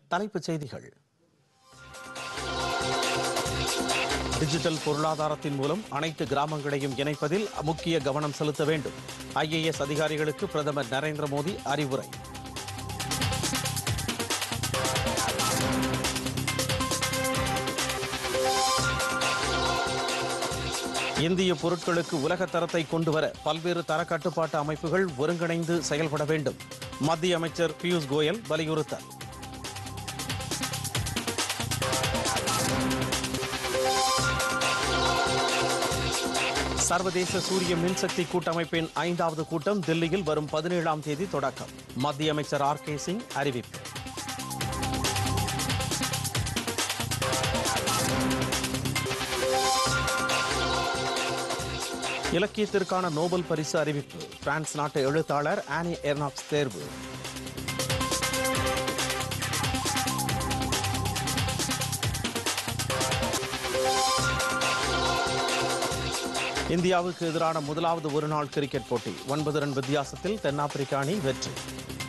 தலைப்புச் செய்திகள் டிஜிட்டல் பொருளாதாரத்தின் மூலம் அனைத்து கிராமங்களையும் இணைப்பதில் முக்கிய கவனம் செலுத்த வேண்டும் ஐஏஎஸ் அதிகாரிகளுக்கு பிரதமர் நரேந்திர மோடி அறிவுரை இந்திய பொருட்களுக்கு உலக தரத்தை கொண்டுவர பல்வேறு தர கட்டுப்பாட்டு அமைப்புகள் ஒருங்கிணைந்து செயல்பட வேண்டும் மத்திய அமைச்சர் பியூஷ் கோயல் வலியுறுத்தல் சர்வதேச சூரிய மின்சக்தி கூட்டமைப்பின் ஐந்தாவது கூட்டம் தில்லியில் வரும் பதினேழாம் தேதி தொடக்கம் மத்திய அமைச்சர் ஆர் கே சிங் அறிவிப்பு இலக்கியத்திற்கான நோபல் பரிசு அறிவிப்பு பிரான்ஸ் நாட்டு எழுத்தாளர் ஆனி எர்னாக்ஸ் தேர்வு இந்தியாவுக்கு எதிரான முதலாவது ஒருநாள் கிரிக்கெட் போட்டி ஒன்பது ரன் வித்தியாசத்தில் தென்னாப்பிரிக்க அணி வெற்றி